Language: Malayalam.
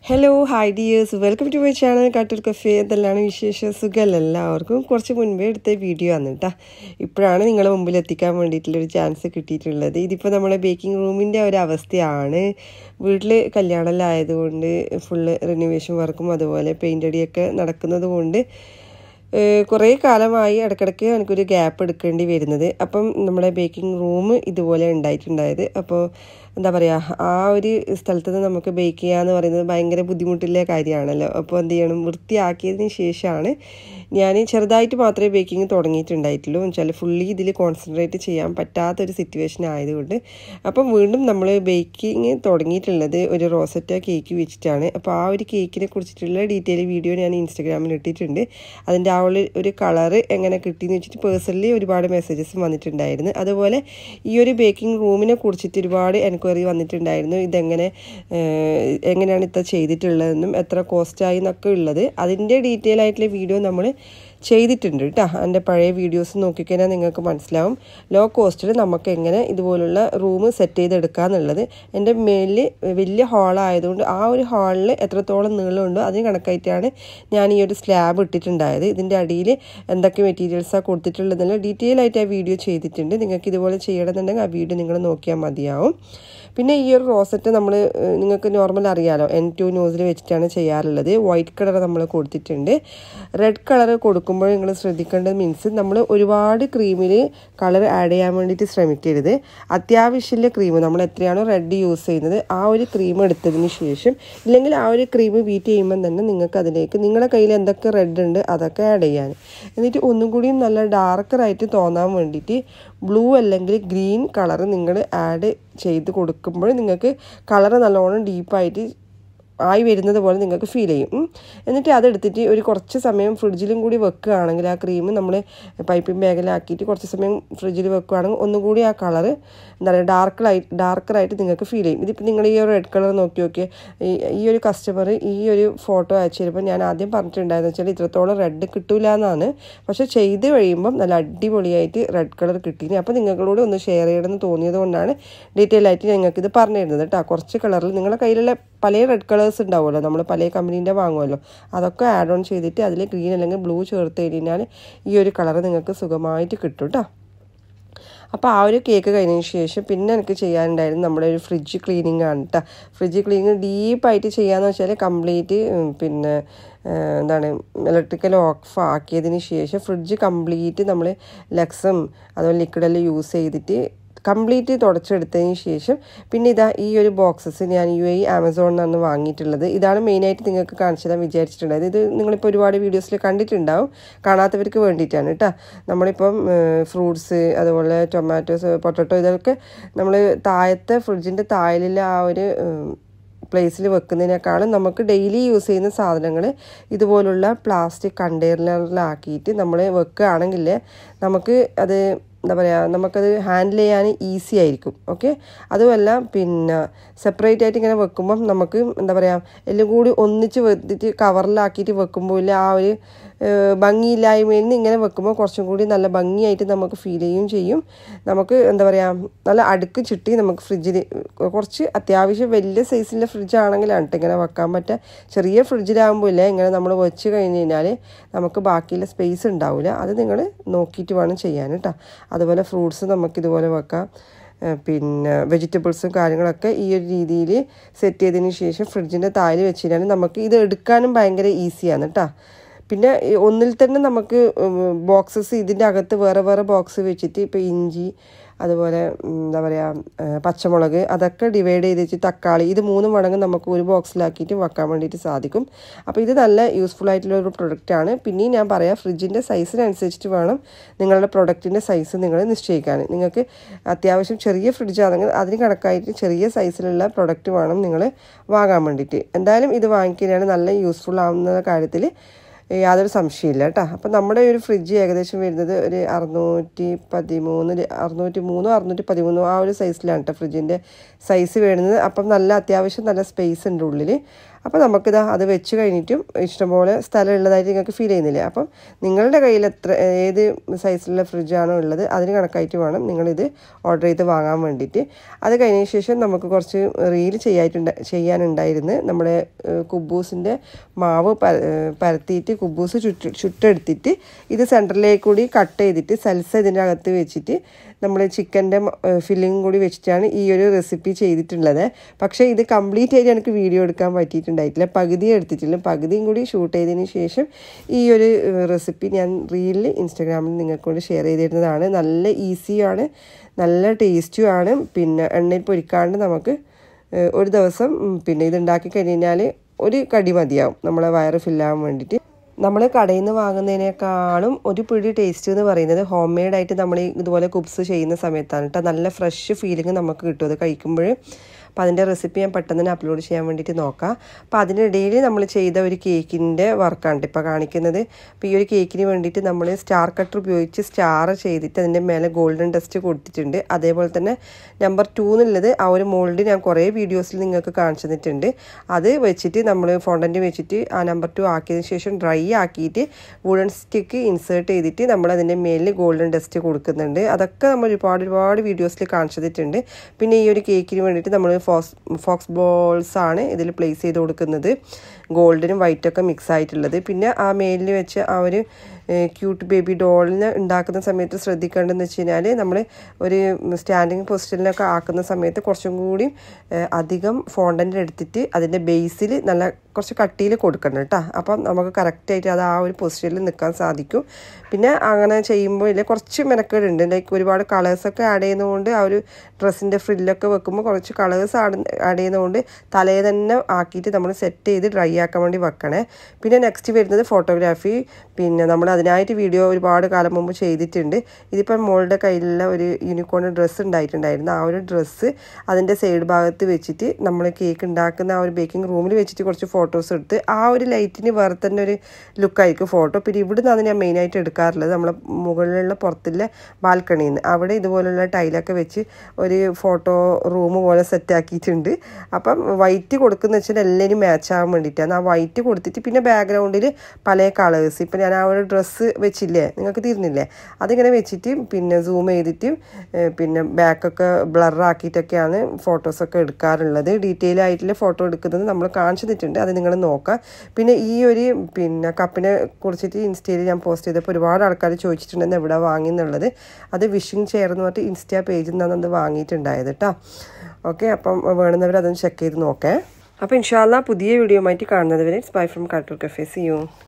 hello hi dears welcome to my channel Kattoor cafe എന്തെല്ലാം വിശേഷ സുഖമല്ല എല്ലാവർക്കും കുറച്ച് മുൻപേ എടുത്ത വീഡിയോ ആണ് കേട്ടോ ഇപ്പോഴാണ് നിങ്ങളെ മുമ്പിൽ എത്തിക്കാൻ വേണ്ടിയിട്ടുള്ളൊരു ചാൻസ് കിട്ടിയിട്ടുള്ളത് ഇതിപ്പോൾ നമ്മളെ ബേക്കിംഗ് റൂമിൻ്റെ ഒരു അവസ്ഥയാണ് വീട്ടിൽ കല്യാണമെല്ലാം ആയതുകൊണ്ട് ഫുള്ള് റിനോവേഷൻ വർക്കും അതുപോലെ പെയിൻ്റ് അടിയൊക്കെ നടക്കുന്നത് കൊണ്ട് കുറേ കാലമായി ഇടയ്ക്കിടയ്ക്ക് എനിക്കൊരു ഗ്യാപ്പ് എടുക്കേണ്ടി വരുന്നത് അപ്പം നമ്മുടെ ബേക്കിംഗ് റൂം ഇതുപോലെ ഉണ്ടായിട്ടുണ്ടായത് അപ്പോൾ എന്താ പറയുക ആ ഒരു സ്ഥലത്ത് നിന്ന് നമുക്ക് ബേക്ക് ചെയ്യുക എന്ന് പറയുന്നത് ഭയങ്കര ബുദ്ധിമുട്ടുള്ള കാര്യമാണല്ലോ അപ്പോൾ എന്ത് ചെയ്യണം വൃത്തിയാക്കിയതിന് ശേഷമാണ് ഞാൻ ചെറുതായിട്ട് മാത്രമേ ബേക്കിംഗ് തുടങ്ങിയിട്ടുണ്ടായിട്ടുള്ളൂ എന്നുവെച്ചാൽ ഫുള്ളി ഇതിൽ കോൺസെൻട്രേറ്റ് ചെയ്യാൻ പറ്റാത്തൊരു സിറ്റുവേഷൻ ആയതുകൊണ്ട് അപ്പം വീണ്ടും നമ്മൾ ബേക്കിംഗ് തുടങ്ങിയിട്ടുള്ളത് ഒരു റോസറ്റ കേക്ക് വെച്ചിട്ടാണ് അപ്പോൾ ആ ഒരു കേക്കിനെ കുറിച്ചിട്ടുള്ള ഡീറ്റെയിൽ വീഡിയോ ഞാൻ ഇൻസ്റ്റാഗ്രാമിൽ ഇട്ടിട്ടുണ്ട് അതിൻ്റെ ആ ഒരു ഒരു കളറ് എങ്ങനെ കിട്ടിയെന്ന് വെച്ചിട്ട് പേഴ്സണലി ഒരുപാട് മെസ്സേജസ് വന്നിട്ടുണ്ടായിരുന്നു അതുപോലെ ഈ ഒരു ബേക്കിംഗ് റൂമിനെ കുറിച്ചിട്ട് ഒരുപാട് എൻക്വയറി വന്നിട്ടുണ്ടായിരുന്നു ഇതെങ്ങനെ എങ്ങനെയാണ് ഇത്ര ചെയ്തിട്ടുള്ളതെന്നും എത്ര കോസ്റ്റായി എന്നൊക്കെ ഉള്ളത് അതിൻ്റെ ഡീറ്റെയിൽ ആയിട്ടുള്ള വീഡിയോ നമ്മൾ ചെയ്തിട്ടുണ്ട് കേട്ടോ എൻ്റെ പഴയ വീഡിയോസ് നോക്കിക്കഴിഞ്ഞാൽ നിങ്ങൾക്ക് മനസ്സിലാവും ലോ കോസ്റ്റിൽ നമുക്ക് എങ്ങനെ ഇതുപോലുള്ള റൂം സെറ്റ് ചെയ്തെടുക്കുക എന്നുള്ളത് എൻ്റെ മേലിൽ വലിയ ഹാളായതുകൊണ്ട് ആ ഒരു ഹാളിൽ എത്രത്തോളം നീളമുണ്ടോ അതിന് കണക്കായിട്ടാണ് ഞാൻ ഈ ഒരു സ്ലാബ് ഇട്ടിട്ടുണ്ടായത് ഇതിൻ്റെ അടിയിൽ എന്തൊക്കെ മെറ്റീരിയൽസാണ് കൊടുത്തിട്ടുള്ളതെന്നുള്ള ഡീറ്റെയിൽ ആയിട്ട് ആ വീഡിയോ ചെയ്തിട്ടുണ്ട് നിങ്ങൾക്ക് ഇതുപോലെ ചെയ്യണമെന്നുണ്ടെങ്കിൽ ആ വീഡിയോ നിങ്ങൾ നോക്കിയാൽ മതിയാവും പിന്നെ ഈ ഒരു റോസറ്റ് നമ്മൾ നിങ്ങൾക്ക് നോർമൽ അറിയാലോ എൻ ടു ന്യൂസിൽ വെച്ചിട്ടാണ് ചെയ്യാറുള്ളത് വൈറ്റ് കളർ നമ്മൾ കൊടുത്തിട്ടുണ്ട് റെഡ് കളർ കൊടുക്കുമ്പോൾ നിങ്ങൾ ശ്രദ്ധിക്കേണ്ടത് മീൻസ് നമ്മൾ ഒരുപാട് ക്രീമിൽ കളർ ആഡ് ചെയ്യാൻ വേണ്ടിയിട്ട് ശ്രമിക്കരുത് അത്യാവശ്യമുള്ള ക്രീം നമ്മൾ എത്രയാണോ റെഡ് യൂസ് ചെയ്യുന്നത് ആ ഒരു ക്രീം എടുത്തതിന് ശേഷം ഇല്ലെങ്കിൽ ആ ഒരു ക്രീം ബീറ്റ് ചെയ്യുമ്പോൾ തന്നെ നിങ്ങൾക്ക് അതിലേക്ക് നിങ്ങളുടെ കയ്യിൽ എന്തൊക്കെ റെഡ് ഉണ്ട് അതൊക്കെ ആഡ് ചെയ്യാൻ എന്നിട്ട് ഒന്നും കൂടിയും നല്ല ഡാർക്കറായിട്ട് തോന്നാൻ വേണ്ടിയിട്ട് ബ്ലൂ അല്ലെങ്കിൽ ഗ്രീൻ കളർ നിങ്ങൾ ആഡ് ചെയ്ത് കൊടുക്കുമ്പോൾ നിങ്ങൾക്ക് കളർ നല്ലോണം ഡീപ്പായിട്ട് ആയി വരുന്നത് പോലെ നിങ്ങൾക്ക് ഫീൽ ചെയ്യും എന്നിട്ട് അതെടുത്തിട്ട് ഒരു കുറച്ച് സമയം ഫ്രിഡ്ജിലും കൂടി വെക്കുകയാണെങ്കിൽ ആ ക്രീം നമ്മൾ പൈപ്പിംഗ് ബാഗിലാക്കിയിട്ട് കുറച്ച് സമയം ഫ്രിഡ്ജിൽ വെക്കുകയാണെങ്കിൽ ഒന്നുകൂടി ആ കളർ എന്താ പറയുക ഡാർക്കറായി ഡാർക്കറായിട്ട് നിങ്ങൾക്ക് ഫീൽ ചെയ്യും ഇതിപ്പോൾ നിങ്ങൾ ഈ ഒരു റെഡ് കളർ നോക്കി നോക്കിയേ ഈ ഒരു കസ്റ്റമർ ഈ ഒരു ഫോട്ടോ അയച്ചു തരുമ്പോൾ ഞാൻ ആദ്യം പറഞ്ഞിട്ടുണ്ടായിരുന്നു വെച്ചാൽ ഇത്രത്തോളം റെഡ് കിട്ടൂല എന്നാണ് പക്ഷെ ചെയ്ത് കഴിയുമ്പം നല്ല അടിപൊളിയായിട്ട് റെഡ് കളർ കിട്ടീന് അപ്പോൾ നിങ്ങളോട് ഒന്ന് ഷെയർ ചെയ്യണമെന്ന് തോന്നിയത് കൊണ്ടാണ് ഡീറ്റെയിൽ ആയിട്ട് ഞങ്ങൾക്ക് ഇത് പറഞ്ഞു തരുന്നത് കേട്ടോ കുറച്ച് കളറിൽ നിങ്ങളുടെ കയ്യിലുള്ള പല റെഡ് കളേഴ്സ് ഉണ്ടാവുമല്ലോ നമ്മൾ പല കമ്പനീൻ്റെ വാങ്ങുമല്ലോ അതൊക്കെ ആഡ് ഓൺ ചെയ്തിട്ട് അതിൽ ഗ്രീൻ അല്ലെങ്കിൽ ബ്ലൂ ചേർത്ത് കഴിഞ്ഞാൽ ഈ ഒരു കളർ നിങ്ങൾക്ക് സുഖമായിട്ട് കിട്ടും കേട്ടോ അപ്പോൾ ആ ഒരു കേക്ക് കഴിഞ്ഞതിന് ശേഷം പിന്നെ എനിക്ക് ചെയ്യാനുണ്ടായിരുന്നു നമ്മുടെ ഒരു ഫ്രിഡ്ജ് ക്ലീനിങ് ആണ് കേട്ടോ ഫ്രിഡ്ജ് ക്ലീനിങ് ഡീപ്പായിട്ട് ചെയ്യാന്ന് വെച്ചാൽ കംപ്ലീറ്റ് പിന്നെ എന്താണ് ഇലക്ട്രിക്കൽ ഓഫ് ആക്കിയതിന് ശേഷം ഫ്രിഡ്ജ് കംപ്ലീറ്റ് നമ്മൾ ലക്സും അതുപോലെ ലിക്വിഡെല്ലാം യൂസ് ചെയ്തിട്ട് കംപ്ലീറ്റ് തുടച്ചെടുത്തതിന് ശേഷം പിന്നെ ഇതാ ഈ ഒരു ബോക്സസ് ഞാൻ യു എ ആമസോണിൽ നിന്നാണ് വാങ്ങിയിട്ടുള്ളത് ഇതാണ് മെയിനായിട്ട് നിങ്ങൾക്ക് കാണിച്ചു തരാൻ വിചാരിച്ചിട്ടുണ്ടായത് ഇത് നിങ്ങളിപ്പോൾ ഒരുപാട് വീഡിയോസിൽ കണ്ടിട്ടുണ്ടാവും കാണാത്തവർക്ക് വേണ്ടിയിട്ടാണ് കേട്ടോ നമ്മളിപ്പം ഫ്രൂട്ട്സ് അതുപോലെ ടൊമാറ്റോസ് പൊട്ടറ്റോ ഇതൊക്കെ നമ്മൾ താഴത്തെ ഫ്രിഡ്ജിൻ്റെ താഴിലുള്ള ആ ഒരു പ്ലേസിൽ വെക്കുന്നതിനേക്കാളും നമുക്ക് ഡെയിലി യൂസ് ചെയ്യുന്ന സാധനങ്ങൾ ഇതുപോലുള്ള പ്ലാസ്റ്റിക് കണ്ടെയ്നറിലാക്കിയിട്ട് നമ്മൾ വെക്കുകയാണെങ്കിൽ നമുക്ക് അത് എന്താ പറയുക നമുക്കത് ഹാൻഡിൽ ചെയ്യാൻ ഈസി ആയിരിക്കും ഓക്കെ അതുമല്ല പിന്നെ സെപ്പറേറ്റ് ആയിട്ട് ഇങ്ങനെ വെക്കുമ്പം നമുക്ക് എന്താ പറയുക എല്ലാം കൂടി ഒന്നിച്ച് വെച്ചിട്ട് കവറിലാക്കിയിട്ട് വെക്കുമ്പോൾ ആ ഒരു ഭംഗിയില്ലായ്മയിൽ നിന്ന് ഇങ്ങനെ വെക്കുമ്പോൾ കുറച്ചും കൂടി നല്ല ഭംഗിയായിട്ട് നമുക്ക് ഫീൽ ചെയ്യും ചെയ്യും നമുക്ക് എന്താ പറയുക നല്ല അടുക്ക് ചുട്ടി നമുക്ക് ഫ്രിഡ്ജിൽ കുറച്ച് അത്യാവശ്യം വലിയ സൈസിൻ്റെ ഫ്രിഡ്ജാണെങ്കിലാണ് കേട്ടോ ഇങ്ങനെ വെക്കാൻ പറ്റുക ചെറിയ ഫ്രിഡ്ജിലാകുമ്പോൾ ഇല്ല ഇങ്ങനെ നമ്മൾ വെച്ച് കഴിഞ്ഞ് കഴിഞ്ഞാൽ നമുക്ക് ബാക്കിയുള്ള സ്പേസ് ഉണ്ടാവില്ല അത് നിങ്ങൾ നോക്കിയിട്ട് വേണം ചെയ്യാൻ കേട്ടോ അതുപോലെ ഫ്രൂട്ട്സ് നമുക്കിതുപോലെ വെക്കാം പിന്നെ വെജിറ്റബിൾസും കാര്യങ്ങളൊക്കെ ഈ ഒരു രീതിയിൽ സെറ്റ് ചെയ്തതിന് ശേഷം ഫ്രിഡ്ജിൻ്റെ താഴെ വെച്ച് കഴിഞ്ഞാൽ നമുക്ക് ഇത് എടുക്കാനും ഭയങ്കര ഈസിയാണ് കേട്ടോ പിന്നെ ഒന്നിൽ തന്നെ നമുക്ക് ബോക്സസ് ഇതിൻ്റെ അകത്ത് വേറെ വേറെ ബോക്സ് വെച്ചിട്ട് ഇപ്പോൾ ഇഞ്ചി അതുപോലെ എന്താ പറയുക പച്ചമുളക് അതൊക്കെ ഡിവൈഡ് ചെയ്ത് വെച്ച് തക്കാളി ഇത് മൂന്നും മടങ്ങ് നമുക്ക് ഒരു ബോക്സിലാക്കിയിട്ട് വെക്കാൻ വേണ്ടിയിട്ട് സാധിക്കും അപ്പോൾ ഇത് നല്ല യൂസ്ഫുൾ ആയിട്ടുള്ള ഒരു പ്രൊഡക്റ്റാണ് പിന്നെയും ഞാൻ പറയാം ഫ്രിഡ്ജിൻ്റെ സൈസിനനുസരിച്ചിട്ട് വേണം നിങ്ങളുടെ പ്രൊഡക്റ്റിൻ്റെ സൈസ് നിങ്ങൾ നിശ്ചയിക്കാൻ നിങ്ങൾക്ക് അത്യാവശ്യം ചെറിയ ഫ്രിഡ്ജ് ആണെങ്കിൽ അതിന് കണക്കായിട്ട് ചെറിയ സൈസിലുള്ള പ്രൊഡക്റ്റ് വേണം നിങ്ങൾ വാങ്ങാൻ വേണ്ടിയിട്ട് എന്തായാലും ഇത് വാങ്ങിക്കുകയാണ് നല്ല യൂസ്ഫുൾ ആവുന്ന കാര്യത്തിൽ യാതൊരു സംശയമില്ല കേട്ടോ അപ്പം നമ്മുടെ ഒരു ഫ്രിഡ്ജ് ഏകദേശം വരുന്നത് ഒരു അറുന്നൂറ്റി പതിമൂന്ന് അറുന്നൂറ്റി മൂന്നോ അറുന്നൂറ്റി പതിമൂന്നോ ആ ഒരു സൈസിലാണ് കേട്ടോ ഫ്രിഡ്ജിൻ്റെ സൈസ് വരുന്നത് അപ്പം നല്ല അത്യാവശ്യം നല്ല സ്പേസ് ഉണ്ട് ഉള്ളിൽ അപ്പോൾ നമുക്കിതാ അത് വെച്ച് കഴിഞ്ഞിട്ടും ഇഷ്ടംപോലെ സ്ഥലം ഉള്ളതായിട്ട് നിങ്ങൾക്ക് ഫീൽ ചെയ്യുന്നില്ലേ അപ്പം നിങ്ങളുടെ കയ്യിൽ എത്ര ഏത് സൈസിലുള്ള ഫ്രിഡ്ജാണോ ഉള്ളത് അതിന് കണക്കായിട്ട് വേണം നിങ്ങളിത് ഓർഡർ ചെയ്ത് വാങ്ങാൻ വേണ്ടിയിട്ട് അത് കഴിഞ്ഞ ശേഷം നമുക്ക് കുറച്ച് റീൽ ചെയ്യായിട്ടുണ്ട ചെയ്യാനുണ്ടായിരുന്നു നമ്മുടെ കുബൂസിൻ്റെ മാവ് പരത്തിയിട്ട് കുബൂസ് ചുറ്റ് ചുട്ടെടുത്തിട്ട് ഇത് സെൻറ്ററിലേക്ക് കൂടി കട്ട് ചെയ്തിട്ട് സൽസ ഇതിൻ്റെ അകത്ത് വെച്ചിട്ട് നമ്മൾ ചിക്കൻ്റെ ഫില്ലിങ് കൂടി വെച്ചിട്ടാണ് ഈ ഒരു റെസിപ്പി ചെയ്തിട്ടുള്ളത് പക്ഷേ ഇത് കംപ്ലീറ്റ് ആയിട്ട് എനിക്ക് വീഡിയോ എടുക്കാൻ പറ്റിയിട്ടുണ്ടായിട്ടില്ല പകുതി എടുത്തിട്ടില്ല പകുതിയും കൂടി ഷൂട്ട് ചെയ്തതിന് ശേഷം ഈ ഒരു റെസിപ്പി ഞാൻ റീലിൽ ഇൻസ്റ്റാഗ്രാമിൽ നിങ്ങൾക്കൊണ്ട് ഷെയർ ചെയ്തിരുന്നതാണ് നല്ല ഈസിയാണ് നല്ല ടേസ്റ്റുമാണ് പിന്നെ എണ്ണയിൽ പൊരിക്കാണ്ട് നമുക്ക് ഒരു ദിവസം പിന്നെ ഇത് ഉണ്ടാക്കി കഴിഞ്ഞാൽ ഒരു കടി മതിയാവും നമ്മളെ വയറ് ഫില്ലാകാൻ വേണ്ടിയിട്ട് നമ്മൾ കടയിൽ നിന്ന് വാങ്ങുന്നതിനേക്കാളും ഒരു പിടി ടേസ്റ്റ് എന്ന് പറയുന്നത് ഹോം മെയ്ഡായിട്ട് നമ്മൾ ഇതുപോലെ കുബ്സ് ചെയ്യുന്ന സമയത്താണ് കേട്ടോ നല്ല ഫ്രഷ് ഫീലിംഗ് നമുക്ക് കിട്ടും അത് കഴിക്കുമ്പോൾ അപ്പോൾ അതിൻ്റെ റെസിപ്പി ഞാൻ പെട്ടെന്ന് തന്നെ അപ്ലോഡ് ചെയ്യാൻ വേണ്ടിയിട്ട് നോക്കാം അപ്പോൾ അതിനിടയിൽ നമ്മൾ ചെയ്ത ഒരു കേക്കിൻ്റെ വർക്കാണ് ഇപ്പോൾ കാണിക്കുന്നത് അപ്പോൾ ഈ ഒരു കേക്കിന് വേണ്ടിയിട്ട് നമ്മൾ സ്റ്റാർ കട്ടർ ഉപയോഗിച്ച് സ്റ്റാർ ചെയ്തിട്ട് അതിൻ്റെ മേലെ ഗോൾഡൻ ഡസ്റ്റ് കൊടുത്തിട്ടുണ്ട് അതേപോലെ തന്നെ നമ്പർ ടു എന്നുള്ളത് ആ ഒരു മോൾഡ് ഞാൻ കുറേ വീഡിയോസിൽ നിങ്ങൾക്ക് കാണിച്ചു തന്നിട്ടുണ്ട് അത് വെച്ചിട്ട് നമ്മൾ ഫോണ്ടൻറ്റ് വെച്ചിട്ട് ആ നമ്പർ ടു ആക്കിയതിന് ശേഷം ഡ്രൈ ആക്കിയിട്ട് വുഡൻ സ്റ്റിക്ക് ഇൻസേർട്ട് ചെയ്തിട്ട് നമ്മൾ അതിൻ്റെ മേലിൽ ഗോൾഡൻ ഡസ്റ്റ് കൊടുക്കുന്നുണ്ട് അതൊക്കെ നമ്മൾ ഒരുപാട് ഒരുപാട് വീഡിയോസിൽ കാണിച്ചു തന്നിട്ടുണ്ട് പിന്നെ ഈ ഒരു കേക്കിന് വേണ്ടിയിട്ട് നമ്മൾ ഫോക്സ് ഫോക്സ് ബോൾസ് ആണ് ഇതിൽ പ്ലേസ് ചെയ്ത് കൊടുക്കുന്നത് ഗോൾഡനും വൈറ്റൊക്കെ മിക്സ് ആയിട്ടുള്ളത് പിന്നെ ആ മേലിൽ വെച്ച് ആ ഒരു ക്യൂട്ട് ബേബി ഡോളിന് ഉണ്ടാക്കുന്ന സമയത്ത് ശ്രദ്ധിക്കേണ്ടതെന്ന് വെച്ച് കഴിഞ്ഞാൽ നമ്മൾ ഒരു സ്റ്റാൻഡിങ് പൊസിഷനിലൊക്കെ ആക്കുന്ന സമയത്ത് കുറച്ചും കൂടി അധികം ഫോണ്ടൻ്റ് എടുത്തിട്ട് അതിൻ്റെ ബേസിൽ നല്ല കുറച്ച് കട്ടിയിൽ കൊടുക്കണം കേട്ടോ അപ്പം നമുക്ക് കറക്റ്റായിട്ട് അത് ആ ഒരു പൊസിഷനിൽ നിൽക്കാൻ സാധിക്കും പിന്നെ അങ്ങനെ ചെയ്യുമ്പോൾ ഇല്ലേ കുറച്ച് മെനക്കേടുണ്ട് ലൈക്ക് ഒരുപാട് കളേഴ്സൊക്കെ ആഡ് ചെയ്യുന്നതുകൊണ്ട് ആ ഒരു ഡ്രസ്സിൻ്റെ ഫ്രില്ലൊക്കെ വെക്കുമ്പോൾ കുറച്ച് കളേഴ്സ് ആഡ് ആഡ് ചെയ്യുന്നതുകൊണ്ട് തലേ തന്നെ ആക്കിയിട്ട് നമ്മൾ സെറ്റ് ചെയ്ത് ഡ്രൈ ആക്കാൻ വേണ്ടി വെക്കണേ പിന്നെ നെക്സ്റ്റ് വരുന്നത് ഫോട്ടോഗ്രാഫി പിന്നെ നമ്മൾ അതിനായിട്ട് വീഡിയോ ഒരുപാട് കാലം മുമ്പ് ചെയ്തിട്ടുണ്ട് ഇതിപ്പം മോളുടെ കയ്യിലുള്ള ഒരു യൂണിക്കോൺ ഡ്രസ്സ് ഉണ്ടായിട്ടുണ്ടായിരുന്നു ആ ഒരു ഡ്രസ്സ് അതിൻ്റെ സൈഡ് ഭാഗത്ത് വെച്ചിട്ട് നമ്മൾ കേക്ക് ഉണ്ടാക്കുന്ന ആ ഒരു ബേക്കിംഗ് റൂമിൽ വെച്ചിട്ട് കുറച്ച് ഫോട്ടോസ് എടുത്ത് ആ ഒരു ലൈറ്റിന് വേറെ തന്നെ ഒരു ലുക്കായിരിക്കും ഫോട്ടോ പിന്നെ ഇവിടുന്ന് അത് ഞാൻ മെയിനായിട്ട് എടുക്കാറുള്ളത് നമ്മളെ മുകളിലുള്ള പുറത്തുള്ള ബാൽക്കണിയിൽ നിന്ന് അവിടെ ഇതുപോലുള്ള ടൈലൊക്കെ വെച്ച് ഒരു ഫോട്ടോ റൂം പോലെ സെറ്റ് ആക്കിയിട്ടുണ്ട് അപ്പം വൈറ്റ് കൊടുക്കുന്ന വെച്ചാൽ എല്ലാവരും മാച്ച് ആവാൻ വേണ്ടിയിട്ടാണ് ആ വൈറ്റ് കൊടുത്തിട്ട് പിന്നെ ബാക്ക്ഗ്രൗണ്ടിൽ പല കളേഴ്സ് ഇപ്പം ഞാൻ ആ ഒരു ഡ്രസ്സ് വെച്ചില്ലേ നിങ്ങൾക്ക് തീർന്നില്ലേ അതിങ്ങനെ വെച്ചിട്ട് പിന്നെ സൂം ചെയ്തിട്ട് പിന്നെ ബാക്കൊക്കെ ബ്ലറാക്കിയിട്ടൊക്കെയാണ് ഫോട്ടോസൊക്കെ എടുക്കാറുള്ളത് ഡീറ്റെയിൽ ആയിട്ടുള്ള ഫോട്ടോ എടുക്കുന്നത് നമ്മൾ കാണിച്ചു തന്നിട്ടുണ്ട് അത് നിങ്ങൾ നോക്കാം പിന്നെ ഈ ഒരു പിന്നെ കപ്പിനെ കുറിച്ചിട്ട് ഇൻസ്റ്റയിൽ ഞാൻ പോസ്റ്റ് ചെയ്തപ്പോൾ ഒരുപാട് ആൾക്കാർ ചോദിച്ചിട്ടുണ്ടെന്ന് എവിടെ വാങ്ങി എന്നുള്ളത് അത് വിഷിംഗ് ചെയർ എന്ന് പറഞ്ഞിട്ട് ഇൻസ്റ്റാ പേജിൽ നിന്നാണ് അത് വാങ്ങിയിട്ടുണ്ടായത് കേട്ടോ ഓക്കെ അപ്പം വേണമെന്നവർ അതൊന്ന് ചെക്ക് ചെയ്ത് നോക്കേ അപ്പോൾ ഇൻഷാല്ല പുതിയ വീഡിയോ ആയിട്ട് കാണുന്നത് വരെ bye from Kattoor cafe see U